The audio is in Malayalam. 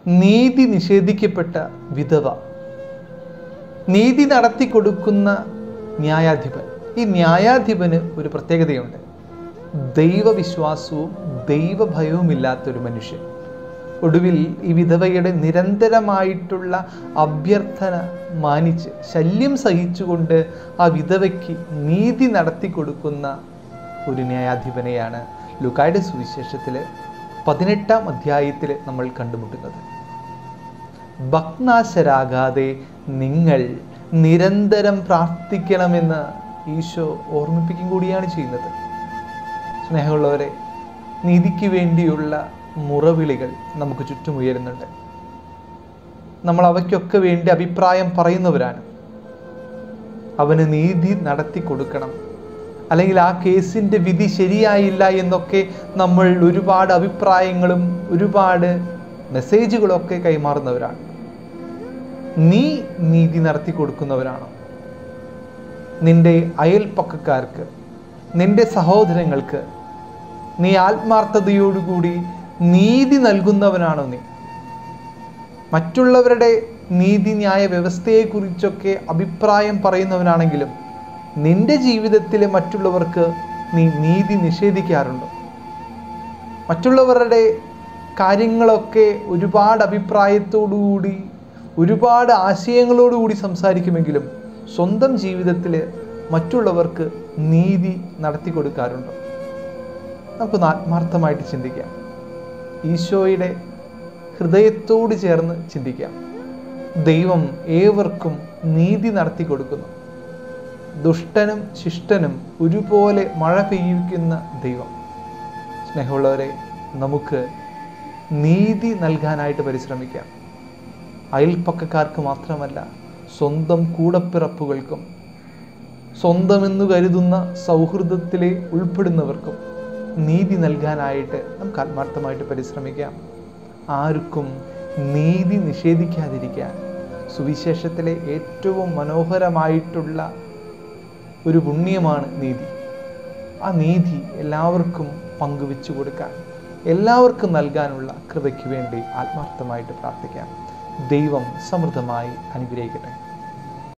നീതി നിഷേധിക്കപ്പെട്ട വിധവ നീതി നടത്തി കൊടുക്കുന്ന ന്യായാധിപൻ ഈ ന്യായാധിപന് ഒരു പ്രത്യേകതയുണ്ട് ദൈവവിശ്വാസവും ദൈവഭയവുമില്ലാത്തൊരു മനുഷ്യൻ ഒടുവിൽ ഈ വിധവയുടെ നിരന്തരമായിട്ടുള്ള അഭ്യർത്ഥന മാനിച്ച് ശല്യം സഹിച്ചുകൊണ്ട് ആ വിധവയ്ക്ക് നീതി നടത്തി കൊടുക്കുന്ന ഒരു ന്യായാധിപനെയാണ് ലുക്കായുടെ സുവിശേഷത്തിൽ പതിനെട്ടാം അധ്യായത്തിൽ നമ്മൾ കണ്ടുമുട്ടുന്നത് ഭക്നാശരാകാതെ നിങ്ങൾ നിരന്തരം പ്രാർത്ഥിക്കണമെന്ന് ഈശോ ഓർമ്മിപ്പിക്കും കൂടിയാണ് ചെയ്യുന്നത് സ്നേഹമുള്ളവരെ നീതിക്ക് വേണ്ടിയുള്ള മുറവിളികൾ നമുക്ക് ചുറ്റും ഉയരുന്നുണ്ട് നമ്മൾ അവയ്ക്കൊക്കെ വേണ്ടി അഭിപ്രായം പറയുന്നവരാണ് അവന് നീതി നടത്തി കൊടുക്കണം അല്ലെങ്കിൽ ആ കേസിൻ്റെ വിധി ശരിയായില്ല എന്നൊക്കെ നമ്മൾ ഒരുപാട് അഭിപ്രായങ്ങളും ഒരുപാട് മെസ്സേജുകളൊക്കെ കൈമാറുന്നവരാണ് നീ നീതി നടത്തി കൊടുക്കുന്നവരാണോ നിന്റെ അയൽപ്പക്കക്കാർക്ക് നിന്റെ സഹോദരങ്ങൾക്ക് നീ ആത്മാർത്ഥതയോടുകൂടി നീതി നൽകുന്നവനാണോ നീ മറ്റുള്ളവരുടെ നീതിന്യായ വ്യവസ്ഥയെക്കുറിച്ചൊക്കെ അഭിപ്രായം പറയുന്നവനാണെങ്കിലും നിന്റെ ജീവിതത്തിലെ മറ്റുള്ളവർക്ക് നീ നീതി നിഷേധിക്കാറുണ്ടോ മറ്റുള്ളവരുടെ കാര്യങ്ങളൊക്കെ ഒരുപാട് അഭിപ്രായത്തോടുകൂടി ഒരുപാട് ആശയങ്ങളോടുകൂടി സംസാരിക്കുമെങ്കിലും സ്വന്തം ജീവിതത്തിൽ മറ്റുള്ളവർക്ക് നീതി നടത്തി കൊടുക്കാറുണ്ടോ നമുക്കൊന്ന് ആത്മാർത്ഥമായിട്ട് ചിന്തിക്കാം ഈശോയുടെ ഹൃദയത്തോട് ചേർന്ന് ചിന്തിക്കാം ദൈവം ഏവർക്കും നീതി നടത്തി കൊടുക്കുന്നു ദുഷ്ടനും ശിഷ്ടനും ഒരുപോലെ മഴ പെയ്യിക്കുന്ന ദൈവം സ്നേഹമുള്ളവരെ നമുക്ക് നീതി നൽകാനായിട്ട് പരിശ്രമിക്കാം അയൽപ്പക്കക്കാർക്ക് മാത്രമല്ല സ്വന്തം കൂടപ്പിറപ്പുകൾക്കും സ്വന്തമെന്ന് കരുതുന്ന സൗഹൃദത്തിലെ ഉൾപ്പെടുന്നവർക്കും നീതി നൽകാനായിട്ട് നമുക്ക് ആത്മാർത്ഥമായിട്ട് പരിശ്രമിക്കാം ആർക്കും നീതി നിഷേധിക്കാതിരിക്കാൻ സുവിശേഷത്തിലെ ഏറ്റവും മനോഹരമായിട്ടുള്ള ഒരു പുണ്യമാണ് നീതി ആ നീതി എല്ലാവർക്കും പങ്കുവെച്ചു കൊടുക്കാൻ എല്ലാവർക്കും നൽകാനുള്ള കൃപയ്ക്ക് വേണ്ടി ആത്മാർത്ഥമായിട്ട് പ്രാർത്ഥിക്കാം ദൈവം സമൃദ്ധമായി അനുഗ്രഹിക്കട്ടെ